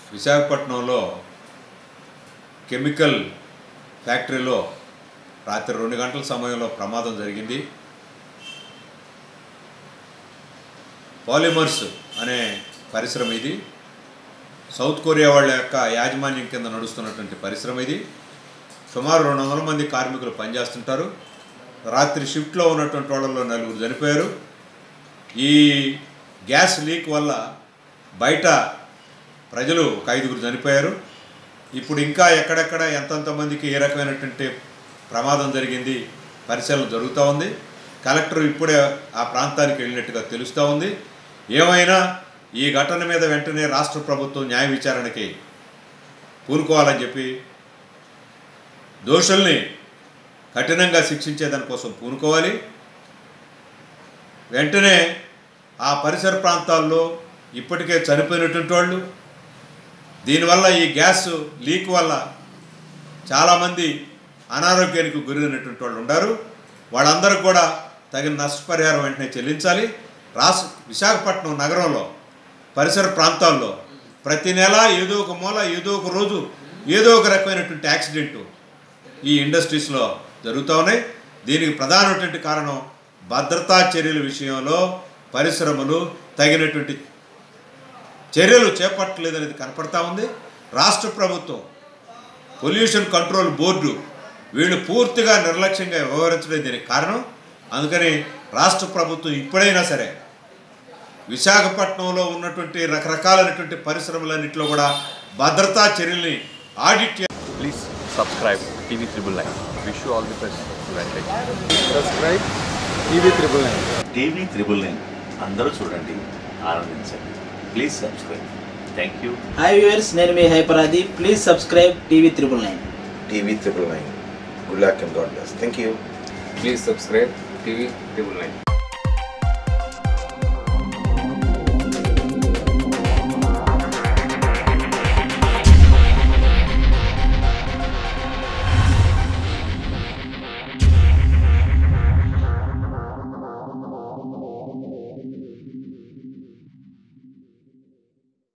విశాఖపట్నంలో కెమికల్ ఫ్యాక్టరీలో రాత్రి రెండు గంటల సమయంలో ప్రమాదం జరిగింది పాలిమర్స్ అనే పరిశ్రమ ఇది సౌత్ కొరియా వాళ్ళ యొక్క యాజమాన్యం కింద నడుస్తున్నటువంటి పరిశ్రమ ఇది సుమారు రెండు వందల మంది కార్మికులు పనిచేస్తుంటారు రాత్రి షిఫ్ట్లో ఉన్నటువంటి వాళ్ళలో నలుగురు చనిపోయారు ఈ గ్యాస్ లీక్ వల్ల బయట ప్రజలు ఒక ఐదుగురు చనిపోయారు ఇప్పుడు ఇంకా ఎక్కడెక్కడ ఎంతెంత మందికి ఏ రకమైనటువంటి ప్రమాదం జరిగింది పరిశీలన జరుగుతూ ఉంది కలెక్టర్ ఇప్పుడే ఆ ప్రాంతానికి వెళ్ళినట్టుగా తెలుస్తూ ఉంది ఏమైనా ఈ ఘటన మీద వెంటనే రాష్ట్ర ప్రభుత్వం న్యాయ విచారణకి పూనుకోవాలని చెప్పి దోషుల్ని కఠినంగా శిక్షించే దానికోసం పూనుకోవాలి వెంటనే ఆ పరిసర ప్రాంతాల్లో ఇప్పటికే చనిపోయినటువంటి వాళ్ళు దీనివల్ల ఈ గ్యాస్ లీక్ వల్ల చాలామంది అనారోగ్యానికి గురైనటువంటి వాళ్ళు ఉన్నారు వాళ్ళందరూ కూడా తగిన నష్టపరిహారం వెంటనే చెల్లించాలి రాష్ట్ర విశాఖపట్నం నగరంలో పరిసర ప్రాంతాల్లో ప్రతి నెల ఏదో ఒక మూల ఏదో ఒక రోజు ఏదో ఒక రకమైనటువంటి యాక్సిడెంటు ఈ ఇండస్ట్రీస్లో జరుగుతూ ఉన్నాయి దీనికి ప్రధానమైనటువంటి కారణం భద్రతా చర్యల విషయంలో పరిశ్రమలు తగినటువంటి చర్యలు చేపట్టలేదనేది కనపడతా ఉంది రాష్ట్ర ప్రభుత్వం పొల్యూషన్ కంట్రోల్ బోర్డు వీళ్ళు పూర్తిగా నిర్లక్ష్యంగా వ్యవహరించడం దీనికి కారణం అందుకని రాష్ట్ర ప్రభుత్వం ఇప్పుడైనా సరే విశాఖపట్నంలో ఉన్నటువంటి రకరకాలైనటువంటి పరిశ్రమలన్నింటిలో కూడా భద్రతా చర్యల్ని ఆడిట్ చే- Please subscribe TV Triple Nine. Wish you all the best. Advantage. Subscribe TV triple nine TV triple nine అందరూ చూడండి ఆనందించండి please subscribe thank you hi viewers నేను మీ హైపరాది please subscribe TV triple nine TV triple nine. Good luck and God bless. Thank you. Please subscribe TV triple nine